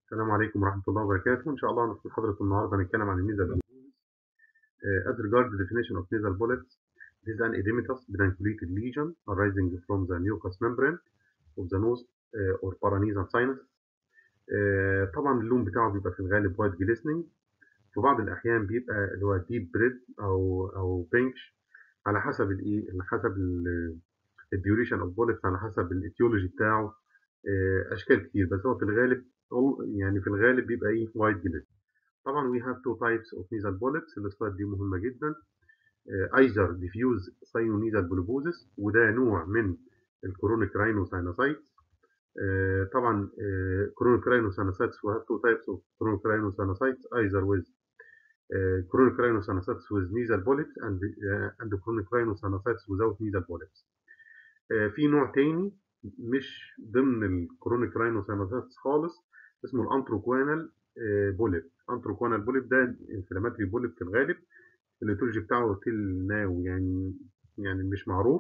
السلام عليكم ورحمة الله وبركاته إن شاء الله في محاضرة النهاردة هنتكلم عن النيزل polyposis uh, as regards the definition of nasal polyps it is an edematous pedunculated lesion arising from the mucous membrane of the nose uh, or paranasal sinus uh, طبعا اللون بتاعه بيبقى في الغالب وايت glistening في بعض الأحيان بيبقى اللي هو deep red أو أو pinkish على حسب الإيه على حسب الديوريشن اوف بوليبس على حسب الايتيولوجي بتاعه اشكال كتير بس هو في الغالب يعني في الغالب بيبقى ايه وايت جلد طبعا we have two types of nasal polyps السلايد دي مهمه جدا either diffuse sinonasal polyposis وده نوع من الكرونيك راينوساينوسايتس طبعا chronic rhinosinusitis we have two types of chronic rhinosinusitis either with chronic rhinosinusitis with nasal polyps and and chronic rhinosinusitis without nasal polyps في نوع تاني مش ضمن الكرونيك راينوساينوسايتس خالص اسمه الانتروكوانال بوليب انتروكوانال بوليب ده انفلاماتري بوليب في الغالب الايتولوجي بتاعه تيل ناو يعني يعني مش معروف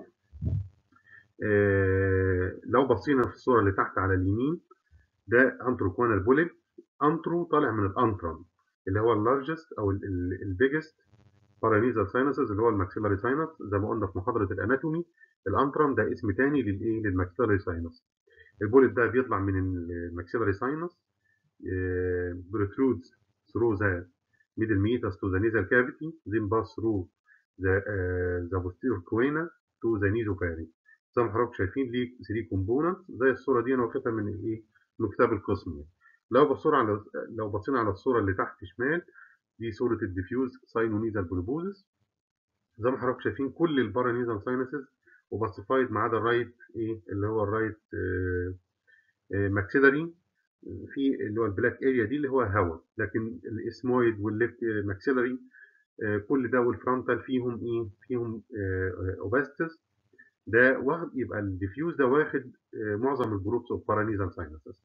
لو بصينا في الصوره اللي تحت على اليمين ده انتروكوانال بوليب انترو طالع من الانترم اللي هو اللارجست او البيجست بارانيزال ساينسز اللي هو الماكسيلاري ساينس زي ما قلنا في محاضره الاناتومي الانترم ده اسم تاني للايه للماكسيلاري ساينس البوليت ده بيطلع من الماكسيلاري ساينس protrudes through the middle meatus to the nasal cavity then pass through the uh, the posterior choana to the nasopharynx زي ما حضراتكم شايفين ليه 3 كومبوننت زي الصوره دي انا واخدها من الايه من كتاب القسم يعني. لو بصينا على لو بصينا على الصوره اللي تحت شمال دي صوره الديفيوز ساينونيزال بوليبوزس زي ما حضراتكم شايفين كل البارانيزال ساينسز وباسيفايد ما عدا الرايت ايه اللي هو الرايت ماكسيلاري في اللي هو البلاك اريا دي اللي هو هواء لكن الاسمويد والليفت ماكسيلاري كل ده والفرونتال فيهم ايه فيهم اوباستس ده واخد يبقى الديفيوز ده واخد معظم الجروبس اوف بارانيزال ساينسز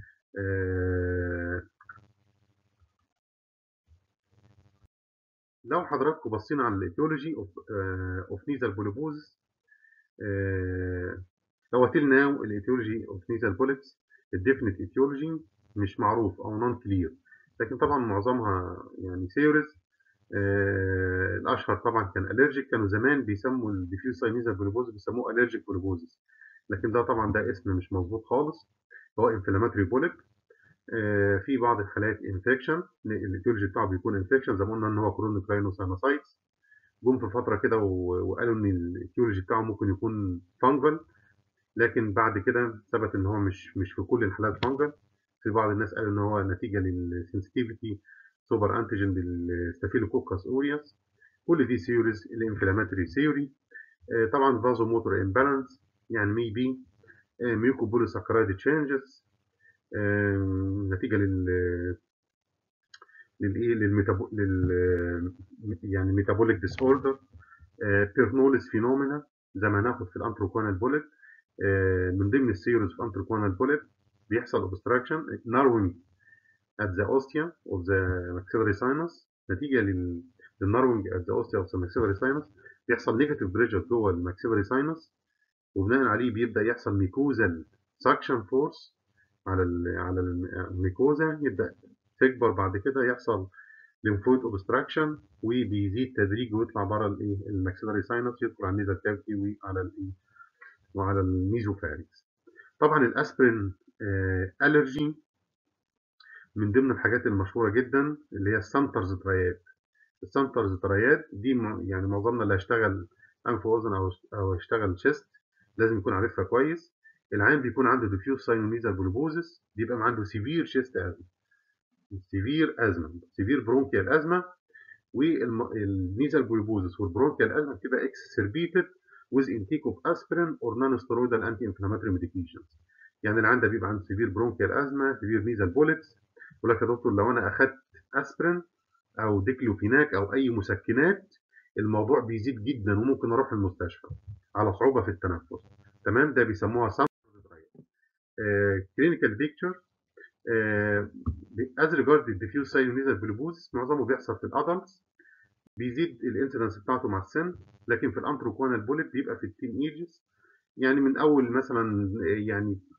لو حضراتكم بصينا على الايتيولوجي اوف اوف نيزال بوليبوزس هو تيل ناو الايتيولوجي اوف نيزال بوليبس الديفينيت ايتيولوجي مش معروف او نون كلير لكن طبعا معظمها يعني سيوريز آه الاشهر طبعا كان الرجيك كانوا زمان بيسموا الديفيوز ساينيزال بوليبوزس بيسموه الرجيك بوليبوزس لكن ده طبعا ده اسم مش مظبوط خالص هو انفلاماتوري بوليب آه في بعض الحالات انفكشن الايتيولوجي بتاعه بيكون انفكشن زي ما قلنا ان هو كرونيك راينوساينوسايتس جم في فتره كده وقالوا ان الايتيولوجي بتاعه ممكن يكون فانجل لكن بعد كده ثبت ان هو مش مش في كل الحالات فانجل في بعض الناس قالوا ان هو نتيجه للسنسيتيفيتي سوبر انتيجين للستافيلوكوكس اوريوس كل دي سيوريز الانفلاماتوري سيوري طبعا فازو موتور امبالانس يعني مي بي ميوكو بوليساكرايد تشينجز نتيجه لل للايه للميتابو لل يعني ميتابوليك ديس اوردر بيرنوليس فينومينا زي ما هناخد في الانتروكونال بوليت من ضمن السيروز في انتروكونال بوليت بيحصل obstruction narrowing at the ostia of the maxillary sinus نتيجة لل narrowing at the ostia of the maxillary sinus بيحصل negative pressure جوه الماكسيلاري sinus وبناء عليه بيبدأ يحصل ميكوزال suction force على ال على الميكوزا يبدأ تكبر بعد كده يحصل lymphoid obstruction وبيزيد تدريجي ويطلع بره الايه الماكسيلاري sinus يدخل على النيزل كافيتي وعلى الايه وعلى الميزوفارينكس طبعا الاسبرين الرجي من ضمن الحاجات المشهوره جدا اللي هي السنترز ترايات السنترز ترايات دي يعني معظمنا اللي هيشتغل انف واذن او او هيشتغل شيست لازم يكون عارفها كويس العين بيكون عنده ديفيوز ساينونيزال بوليبوزس بيبقى عنده سيفير شيست ازمه سيفير ازمه سيفير برونكيال ازمه والنيزال بوليبوزس والبرونكيال ازمه بتبقى اكسسربيتد with intake of aspirin or non-steroidal anti-inflammatory medications يعني العيان ده بيبقى عنده سيفير برونكيال ازمه سيفير نيزال بوليبس يقول لك يا دكتور لو انا اخدت اسبرين او ديكلوفيناك او اي مسكنات الموضوع بيزيد جدا وممكن اروح المستشفى على صعوبه في التنفس تمام ده بيسموها كلينيكال بيكتشر از ريجارد الديفيوز ساينونيزال بوليبوزس معظمه بيحصل في الادلتس بيزيد الانسيدنس بتاعته مع السن لكن في الانتروكوانال بوليب بيبقى في التين ايجز يعني من اول مثلا يعني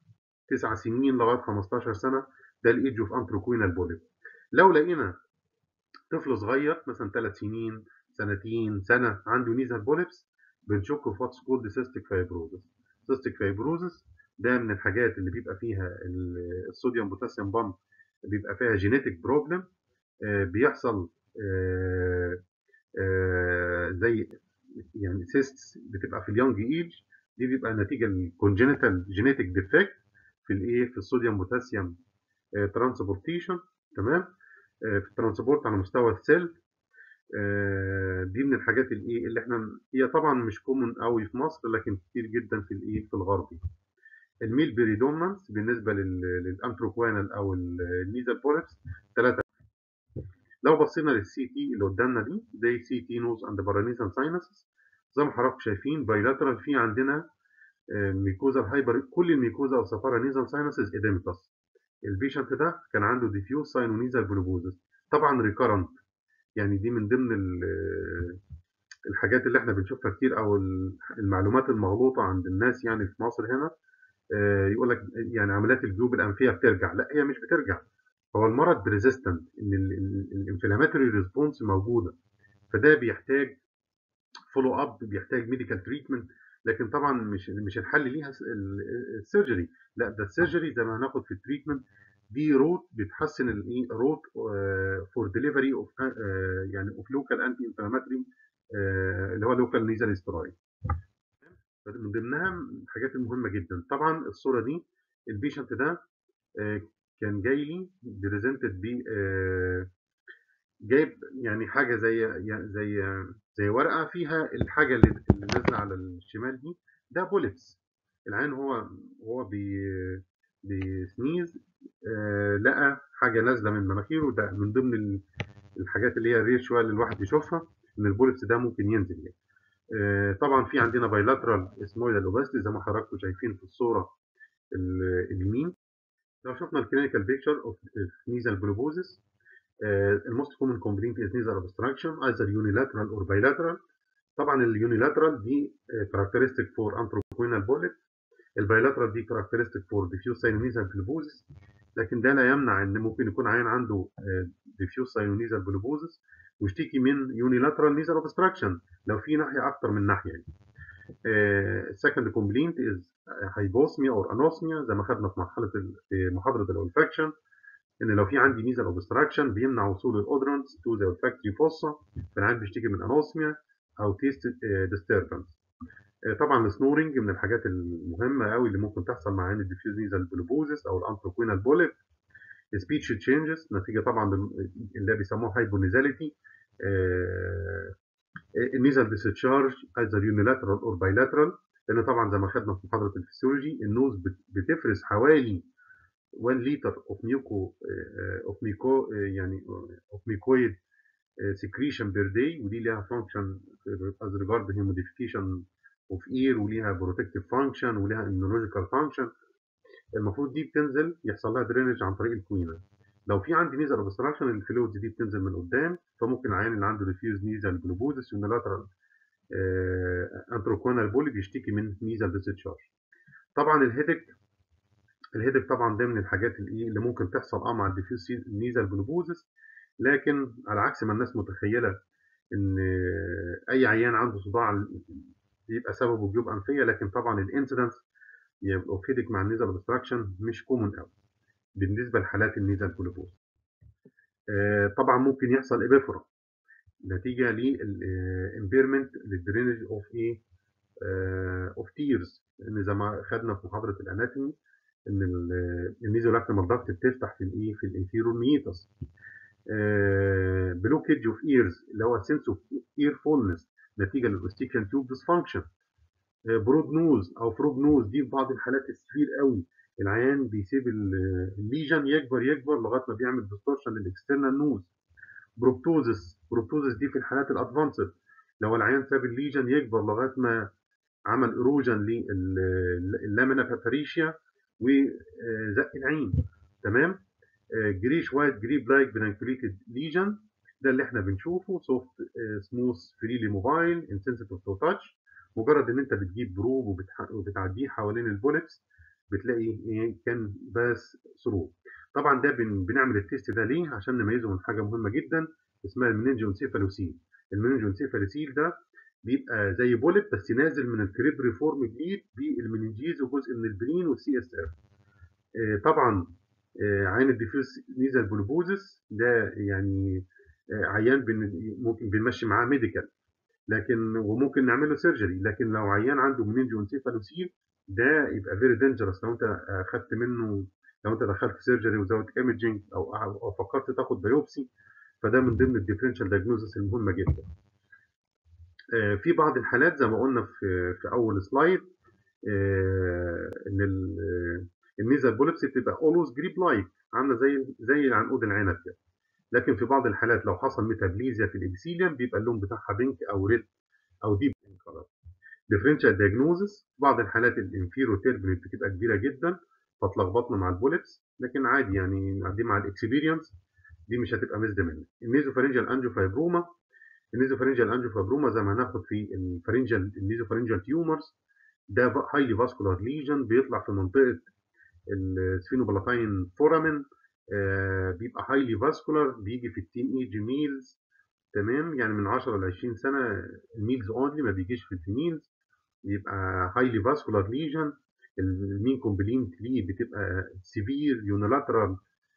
9 سنين لغايه 15 سنه ده الايدج اوف انتروكوينال بوليب لو لقينا طفل صغير مثلا 3 سنين سنتين سنه عنده نيزال بوليبس بنشك في واتس كولد سيستيك فايبروزس سيستيك فايبروزس ده من الحاجات اللي بيبقى فيها الصوديوم بوتاسيوم بامب بيبقى فيها جينيتك بروبلم بيحصل آه، آه، زي يعني سيستس بتبقى في اليونج ايج دي بيبقى نتيجه الكونجنتال جينيتك ديفكت في الايه في الصوديوم بوتاسيوم ترانسبورتيشن تمام في الترانسبورت على مستوى السيل دي من الحاجات الايه اللي احنا هي طبعا مش كومون قوي في مصر لكن كتير جدا في الايه في الغربي الميل بريدومنس بالنسبه للانتروكوانال او النيزل بوليبس ثلاثه لو بصينا للسي تي اللي قدامنا دي زي سي تي نوز اند بارانيزال ساينسز زي ما حضراتكم شايفين بايلاترال في عندنا ميكوزا هايبر كل الميكوزا او سفارا نيزال ساينسز اديمتاس البيشنت ده كان عنده ديفيوز ساينونيزال بلوبوزس طبعا ريكارنت يعني دي من ضمن الحاجات اللي احنا بنشوفها كتير او المعلومات المغلوطه عند الناس يعني في مصر هنا يقول لك يعني عمليات الجيوب الانفيه بترجع لا هي مش بترجع هو المرض ريزيستنت ان الانفلاماتوري ريسبونس موجوده فده بيحتاج فولو اب بيحتاج ميديكال تريتمنت لكن طبعا مش مش الحل ليها السيرجري لا ده السيرجري زي ما هناخد في التريتمنت دي روت بتحسن الايه روت فور ديليفري اوف يعني اوف لوكال انتي انفلاماتوري اللي هو لوكال نيزال سترويد من ضمنها الحاجات المهمه جدا طبعا الصوره دي البيشنت ده كان جاي لي بريزنتد ب جايب يعني حاجه زي يعني زي زي ورقه فيها الحاجه اللي نازله على الشمال دي ده بوليبس العين هو هو بي بيسنيز آه لقى حاجه نازله من مناخيره ده من ضمن الحاجات اللي هي رير شويه اللي الواحد يشوفها ان البوليبس ده ممكن ينزل يعني آه طبعا في عندنا بايلاترال اسمويدال اوباستي زي ما حضراتكم شايفين في الصوره اليمين لو شفنا الكلينيكال بيكتشر اوف نيزال بلوبوزس الموست كومن كومبلينت از نيزال اوبستراكشن ايذر يونيلاترال اور بايلاترال طبعا اليونيلاترال دي كاركترستيك فور انتروكوينال بوليب البايلاترال دي كاركترستيك فور ديفيوز ساينونيزال بلوبوزس لكن ده لا يمنع ان ممكن يكون عيان عنده ديفيوز ساينونيزال بلوبوزس ويشتكي من يونيلاترال نيزال اوبستراكشن لو في ناحيه اكتر من ناحيه يعني السكند كومبلينت از هايبوسميا اور انوسميا زي ما خدنا في مرحله في محاضره الاولفاكشن ان لو في عندي نيزل اوبستراكشن بيمنع وصول الاودرنتس تو ذا olfactory فوسا فالعيان بيشتكي من انوسميا او تيست ديستربنس طبعا السنورنج من الحاجات المهمه قوي اللي ممكن تحصل مع عين الديفيوز نيزل بلوبوزس او الانتروكوينال بوليب سبيتش تشينجز نتيجه طبعا اللي بيسموها هايبونيزاليتي النيزل ديسشارج ايذر يونيلاترال اور بايلاترال لان طبعا زي ما خدنا في محاضره الفسيولوجي النوز بتفرز حوالي 1 لتر اوف ميوكو اوف ميكو يعني اوف ميكويد سكريشن بير داي ودي ليها فانكشن از ريجارد هيموديفيكيشن اوف اير وليها بروتكتيف فانكشن وليها اميونولوجيكال فانكشن المفروض دي بتنزل يحصل لها درينج عن طريق الكوينه لو في عندي نيزل اوبستراكشن الفلويدز دي بتنزل من قدام فممكن العيان اللي عنده ريفيوز نيزل جلوبوزس يونيلاترال انتروكونال بولي بيشتكي من نيزل ديسشارج طبعا الهيدك الهيدك طبعا ده من الحاجات اللي اللي ممكن تحصل اه مع الديفيوز نيزل جلوبوزس لكن على عكس ما الناس متخيله ان اي عيان عنده صداع بيبقى سببه جيوب انفيه لكن طبعا الانسيدنس يبقى هيدك مع النيزل اوبستراكشن مش كومون قوي بالنسبه لحالات النيزل جلوبوز آه طبعا ممكن يحصل ابيفرا نتيجه للامبيرمنت للدرينج اوف ايه اوف تيرز لان زي ما خدنا في محاضره الاناتومي ان النيزولاكتيمال داكت بتفتح في الايه في الانفيرور ميتس بلوكيج اوف ايرز اللي هو سنس اوف اير فولنس نتيجه للاوستيكيان تيوب ديسفانكشن برود نوز او فروج نوز دي في بعض الحالات السفير قوي العيان بيسيب الليجن يكبر يكبر لغايه ما بيعمل ديستورشن للاكسترنال نوز بروبتوزس بروبتوزس دي في الحالات الادفانسد لو العيان ساب الليجن يكبر لغايه ما عمل اروجن لللامينا باباريشيا وزق العين تمام جريش وايت جريب لايك بنانكوليتد ليجن ده اللي احنا بنشوفه سوفت سموث فريلي موبايل انسنسيتيف تو تاتش مجرد ان انت بتجيب بروب وبتعديه حوالين البوليبس بتلاقي ايه كان باس ثرو طبعا ده بن بنعمل التيست ده ليه عشان نميزه من حاجه مهمه جدا اسمها المننجيونسيفالوسيل المننجيونسيفالوسيل ده بيبقى زي بولت بس نازل من الكريب ريفورم جديد بالمننجيز وجزء من البرين والسي اس اف طبعا آه، عين الديفيوز نيزل بولبوزس ده يعني آه، عيان بن ممكن بنمشي معاه ميديكال لكن وممكن نعمل له سيرجري لكن لو عيان عنده مننجيونسيفالوسيل ده يبقى فيري دينجرس لو انت اخدت منه لو انت دخلت سيرجري وزود ايمجنج او او فكرت تاخد بايوبسي فده من ضمن الديفرنشال دايجنوزس المهمه جدا. آه، في بعض الحالات زي ما قلنا في في اول سلايد آه، ان النيزل بوليبسي بتبقى اولويز جريب لايك عامله زي زي العنقود العنب كده. لكن في بعض الحالات لو حصل ميتابليزيا في الابيثيليوم بيبقى اللون بتاعها بينك او ريد او ديب كلر. ديفرنشال دايجنوزس في بعض الحالات الانفيرو تيربنت بتبقى كبيره جدا فتلخبطنا مع البوليتس لكن عادي يعني نعدي مع الاكسبيرينس دي مش هتبقى مزده منك النيزوفارنجال انجيوفايبروما النيزوفارنجال انجيوفايبروما زي ما هناخد في الفارنجال النيزوفارنجال تيومرز ده هايلي فاسكولار ليجن بيطلع في منطقه السفينوبلاتاين فورامين آه بيبقى هايلي فاسكولار بيجي في التين ايج ميلز تمام يعني من 10 ل 20 سنه الميلز اونلي ما بيجيش في التينيلز يبقى هايلي فاسكولار ليجن المين كومبلينت ليه بتبقى سيفير يونيلاترال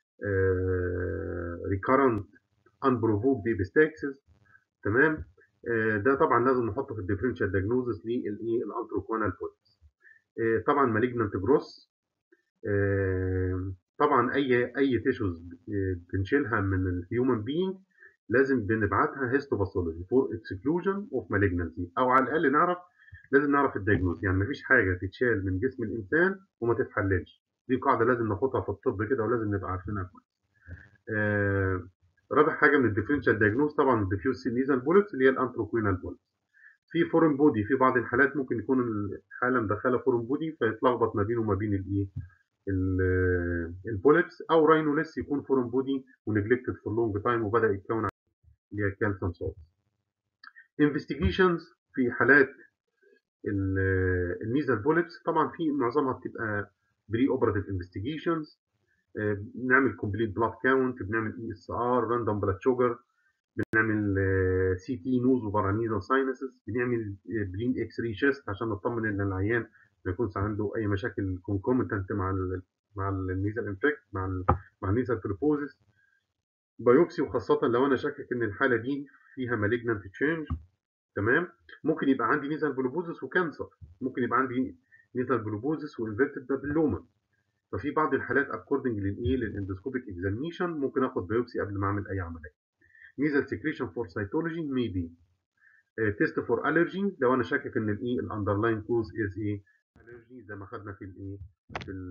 ريكارنت انبروفوك ديبستاكسس تمام آه ده طبعا لازم نحطه في الديفرنشال دايجنوزس للايه الانتروكونال بوليس آه طبعا مالجنانت جروس آه طبعا اي اي تيشوز بنشيلها من الهيومن بينج لازم بنبعتها هيستوباثولوجي فور اكسكلوجن اوف مالجنسي او على الاقل نعرف لازم نعرف الدايجنوز يعني مفيش حاجه تتشال من جسم الانسان وما تتحللش دي قاعده لازم ناخدها في الطب كده ولازم نبقى عارفينها كويس آه رابع حاجه من الديفرنشال دايجنوز طبعا الديفيوز نيزال بوليتس اللي هي الانتروكوينال بوليتس في فورن بودي في بعض الحالات ممكن يكون الحاله مدخله فورن بودي فيتلخبط ما بينه وما بين الايه البوليتس او راينوليس يكون فورن بودي ونجلكتد فور لونج تايم وبدا يتكون اللي هي كالسيوم سولت انفستيجيشنز في حالات النيزال بوليبس طبعا في معظمها بتبقى بري اوبراتيف انفستيجيشنز بنعمل كومبليت بلاد كاونت بنعمل اي اس ار راندوم بلاد شوجر بنعمل سي تي نوز وبارانيزال ساينسز بنعمل بلين اكس ري شيست عشان نطمن ان العيان ما يكونش عنده اي مشاكل كونكومنتنت مع ال مع النيزال انفكت مع ال مع النيزال تروبوزس بايوبسي وخاصه لو انا شاكك ان الحاله دي فيها مالجنانت تشينج تمام ممكن يبقى عندي نيزال بلوبوزس وكانسر ممكن يبقى عندي نيزال بلوبوزس وانفيرتد بابيلوما ففي بعض الحالات اكوردنج للايه للاندوسكوبيك اكزامينيشن ممكن اخد بايوبسي قبل ما اعمل اي عمليه نيزال سكريشن فور سيتولوجي ميبي تيست فور الرجي لو انا شاكك ان الايه الاندرلاين كوز از ايه الرجي زي ما خدنا في الايه في ال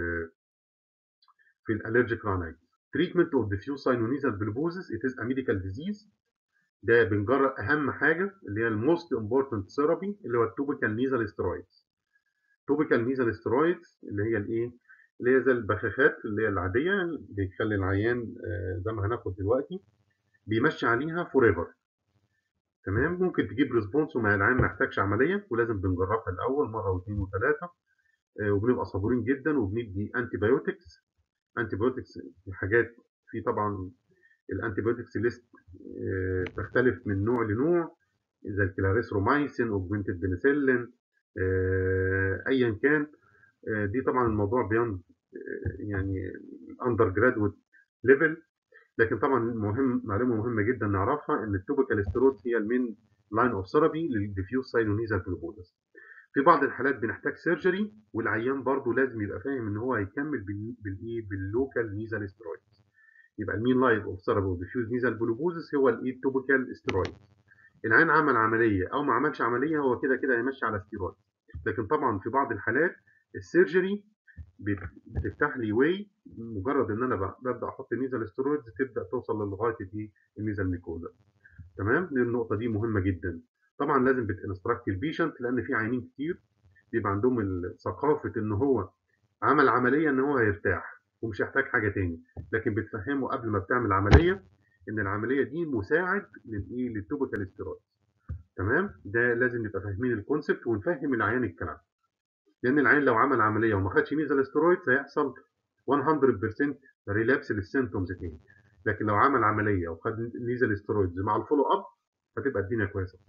في الالرجيك رانايتس treatment of diffuse sinonasal bulbosis it is a medical disease ده بنجرب اهم حاجه اللي هي الموست امبورتنت ثيرابي اللي هو التوبيكال نيزال ستيرويدز توبيكال نيزال ستيرويدز اللي هي الايه اللي هي زي البخاخات اللي هي العاديه بيخلي العيان زي ما هناخد دلوقتي بيمشي عليها فور ايفر تمام ممكن تجيب ريسبونس وما العيان ما يحتاجش عمليه ولازم بنجربها الاول مره واثنين وثلاثه وبنبقى صبورين جدا وبندي انتي بايوتكس انتي بايوتكس حاجات في طبعا الانتي بايوتكس ليست تختلف من نوع لنوع زي الكلاريسرومايسين اوجمنتد بنسلين ايا كان دي طبعا الموضوع بياند يعني اندر جرادويت ليفل لكن طبعا مهم معلومه مهمه جدا نعرفها ان التوبيكال ستيرويدز هي المين لاين اوف ثيرابي للديفيوز ساينونيزال بلوبوزس في بعض الحالات بنحتاج سيرجري والعيان برضه لازم يبقى فاهم ان هو هيكمل بالايه باللوكال نيزال ستيرويدز يبقى المين لايف اوف ثيرابي ديفيوز نيزال بلوبوزس هو الايه توبيكال ستيرويد العيان عمل عمليه او ما عملش عمليه هو كده كده هيمشي على ستيرويد لكن طبعا في بعض الحالات السيرجري بتفتح لي واي مجرد ان انا ببدا احط نيزال ستيرويدز تبدا توصل لغايه دي النيزال ميكوزا تمام النقطه دي مهمه جدا طبعا لازم بتنستراكت البيشنت لان في عيانين كتير بيبقى عندهم ثقافه ان هو عمل عمليه ان هو هيرتاح ومش هيحتاج حاجه تاني لكن بتفهمه قبل ما بتعمل عمليه ان العمليه دي مساعد للايه للتوبيكال ستيرويدز تمام ده لازم نبقى فاهمين الكونسبت ونفهم العيان الكلام لان العين لو عمل عمليه وما خدش نيزل ستيرويدز هيحصل 100% ريلابس للسيمتومز تاني لكن لو عمل عمليه وخد نيزل ستيرويدز مع الفولو اب هتبقى الدنيا كويسه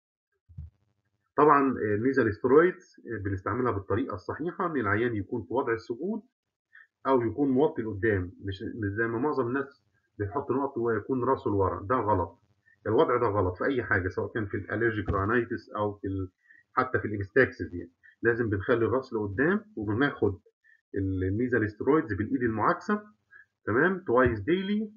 طبعا النيزل ستيرويدز بنستعملها بالطريقه الصحيحه ان العيان يكون في وضع السجود او يكون موطي لقدام مش مش زي ما معظم الناس بيحط نقط ويكون راسه لورا ده غلط الوضع ده غلط في اي حاجه سواء كان في الالرجيك رانيتس او في ال... حتى في الابستاكسس يعني لازم بنخلي الراس لقدام وبناخد الميزال ستيرويدز بالايد المعاكسه تمام توايس ديلي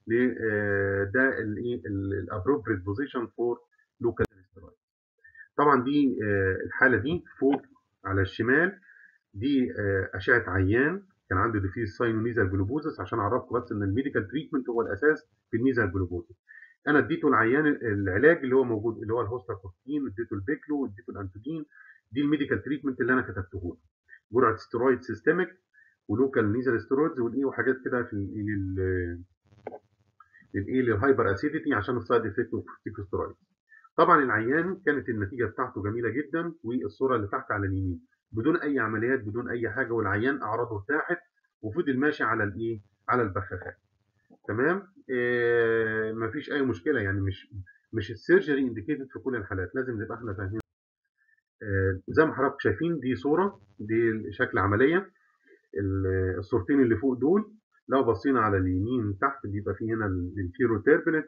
ده الايه الابروبريت بوزيشن فور لوكال ستيرويد طبعا دي الحاله دي فوق على الشمال دي اشعه عيان كان عنده ديفيز ساينونيزال جلوبوزس عشان اعرفكم بس ان الميديكال تريتمنت هو الاساس في النيزال جلوبوزس انا اديته العيان العلاج اللي هو موجود اللي هو الهوستاكورتين اديته البيكلو اديته الانتوجين دي الميديكال تريتمنت اللي انا كتبته له جرعه ستيرويد سيستميك ولوكال نيزال ستيرويدز والايه وحاجات كده في لل للايه للهايبر اسيديتي عشان السايد افكت اوف كورتيكوستيرويد طبعا العيان كانت النتيجه بتاعته جميله جدا والصوره اللي تحت على اليمين بدون اي عمليات بدون اي حاجه والعيان اعراضه ارتاحت وفضل ماشي على الايه على البخاخات تمام آه مفيش اي مشكله يعني مش مش السيرجري انديكيتد في كل الحالات لازم نبقى احنا فاهمين آه زي ما حضراتكم شايفين دي صوره دي شكل عمليه الصورتين اللي فوق دول لو بصينا على اليمين تحت بيبقى في هنا الفيرو تيربنت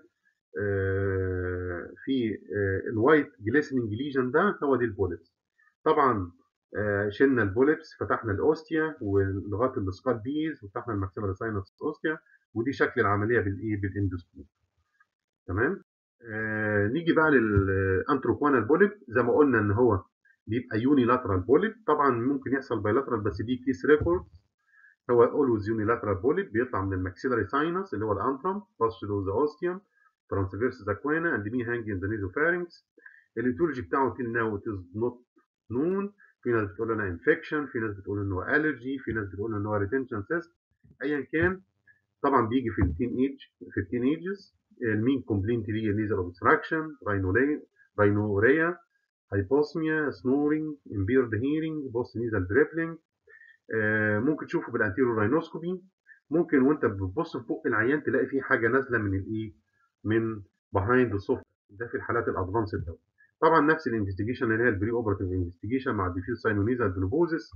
آه في الوايت جليسننج ليجن ده هو دي البوليبس طبعا شلنا البوليبس فتحنا الاوستيا ولغايه السكال بيز وفتحنا الماكسيلاري ساينس اوستيا ودي شكل العمليه بالايه بالاندوسكوب تمام آه نيجي بقى للانتروكوانال بوليب زي ما قلنا ان هو بيبقى يوني لاترال بوليب طبعا ممكن يحصل بايلاترال بس دي كيس ريكورد هو اولويز يوني لاترال بوليب بيطلع من الماكسيلاري ساينس اللي هو الانترم باس ثرو ذا اوستيوم ترانسفيرس ذا كوينا اند مي هانج ان ذا نيزوفارينكس الايتولوجي بتاعه تيل ناو ات از نوت نون في ناس بتقول انه انفكشن في ناس بتقول انه الرجي في ناس بتقول انه ريتنشن سيست ايا كان طبعا بيجي في التين ايج في التين ايجز المين كومبلينت ليه نيزل اوبستراكشن راينوريا هايبوسميا سنورنج امبيرد هيرنج بوست نيزل دريبلينج ممكن تشوفه بالانتيرو راينوسكوبي ممكن وانت بتبص في بق العيان تلاقي فيه حاجه نازله من الايه من بيهايند السوفت ده في الحالات الادفانسد دوت طبعا نفس الانفستيجيشن اللي هي البري اوبراتيف انفستيجيشن مع الديفيوز ساينونيزال جلوبوزس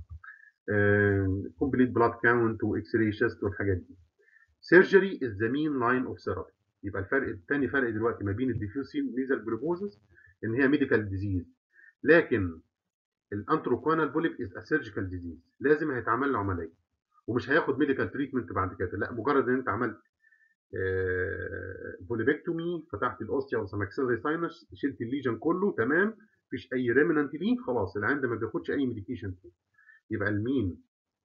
كومبليت بلاد كاونت واكس راي شيست والحاجات دي سيرجري از ذا مين لاين اوف ثيرابي يبقى الفرق الثاني فرق دلوقتي ما بين الديفيوز نيزال جلوبوزس ان هي ميديكال ديزيز لكن الانتروكوانال بوليب از ا سيرجيكال ديزيز لازم هيتعمل له عمليه ومش هياخد ميديكال تريتمنت بعد كده لا مجرد ان انت عملت بوليبكتومي فتحت الاوستيا والسماكسيلري ساينس شلت الليجن كله تمام مفيش اي ريمننت ليه خلاص العيان ده ما بياخدش اي ميديكيشن فيه يبقى المين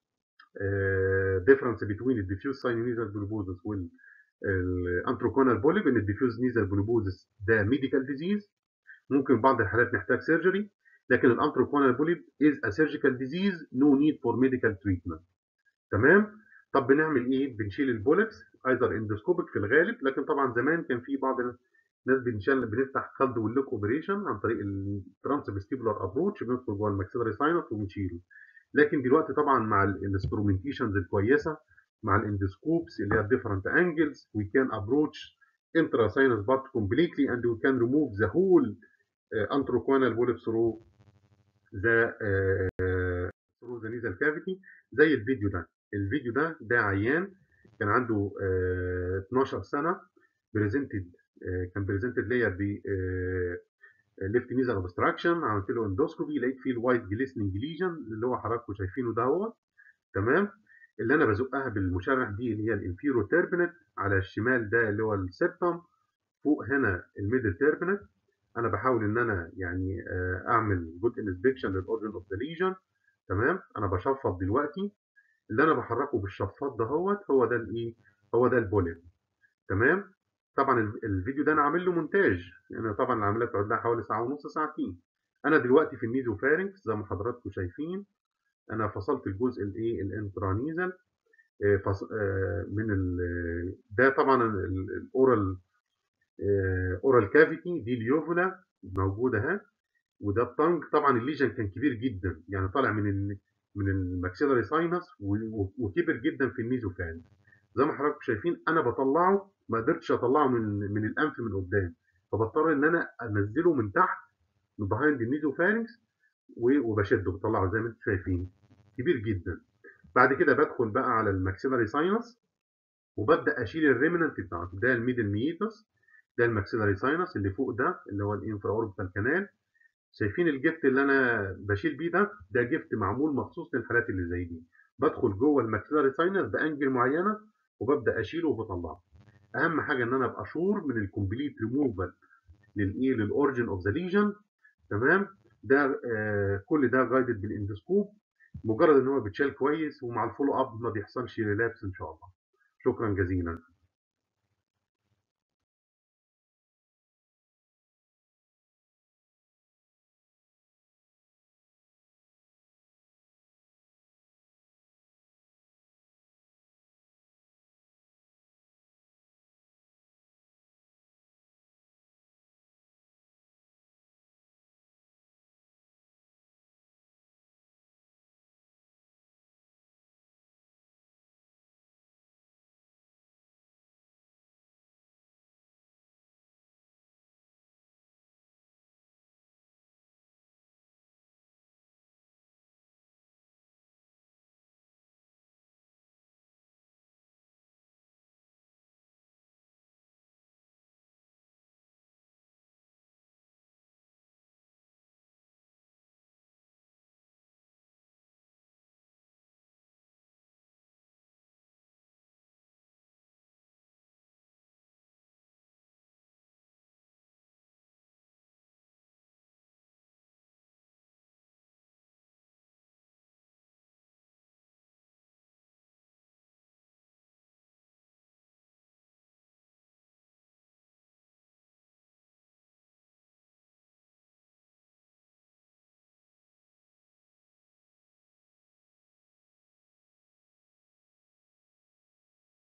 ديفرنس بين الديفيوز ساينيزال بلوبوزس والانتروكونال بوليب ان الديفيوز نيزال بلوبوزس ده ميديكال ديزيز ممكن بعض الحالات نحتاج سيرجري لكن الانتروكونال بوليب از ا سيرجيكال ديزيز نو نيد فور ميديكال تريتمنت تمام طب بنعمل ايه بنشيل البوليبس ايذر اندوسكوبيك في الغالب لكن طبعا زمان كان في بعض الناس بنشيل بنفتح خلد واللوك اوبريشن عن طريق الترانس فيستيبولار ابروتش بندخل جوه الماكسيلاري ساينس وبنشيله لكن دلوقتي طبعا مع الانسترومنتيشنز الكويسه مع الاندوسكوبس اللي هي different angles we can approach intrasinus part completely and we can remove the whole uh, antroconal polyp through the uh, through the nasal cavity زي الفيديو ده الفيديو ده ده عيان كان عنده uh, 12 سنه بريزنتد كان بريزنتد ليا ب ليفت نيزل اوبستراكشن عملت له اندوسكوبي لقيت فيه الوايت جليسننج ليجن اللي هو حضراتكم شايفينه ده هو تمام اللي انا بزقها بالمشرح دي اللي هي الانفيرو تيربنت على الشمال ده اللي هو السبتم فوق هنا الميدل تيربنت انا بحاول ان انا يعني اعمل جود انسبكشن للاورجن اوف ذا ليجن تمام انا بشفط دلوقتي اللي انا بحركه بالشفاط دهوت هو ده الايه هو ده البوليب تمام طبعا الفيديو ده انا عامل له مونتاج يعني طبعا العمليه بتقعد لها حوالي ساعه ونص ساعتين انا دلوقتي في النيزو فارنكس زي ما حضراتكم شايفين انا فصلت الجزء الايه الانترانيزل من ال ده طبعا الاورال اورال كافيتي دي اليوفولا موجوده اهي وده الطنج طبعا الليجن كان كبير جدا يعني طالع من ال من الماكسيلاري ساينس وكبر جدا في النيزوفان زي ما حضراتكم شايفين انا بطلعه ما قدرتش اطلعه من من الانف من قدام فبضطر ان انا انزله من تحت من بيهايند النيزوفارنكس وبشده بطلعه زي ما انتم شايفين كبير جدا بعد كده بدخل بقى على الماكسيلاري ساينس وببدا اشيل الريمننت بتاعته ده الميدل ميتس ده الماكسيلاري ساينس اللي فوق ده اللي هو الانفرا اوربيتال كانال شايفين الجفت اللي انا بشيل بيه ده ده جفت معمول مخصوص للحالات اللي زي دي بدخل جوه الماكسيلاري ساينس بانجل معينه وببدا اشيله وبطلعه اهم حاجه ان انا ابقى شور من الكومبليت ريموفال للايه للاوريجن اوف ذا ليجن تمام ده آه كل ده جايدد بالاندوسكوب مجرد ان هو بيتشال كويس ومع الفولو اب ما بيحصلش ريلابس ان شاء الله شكرا جزيلا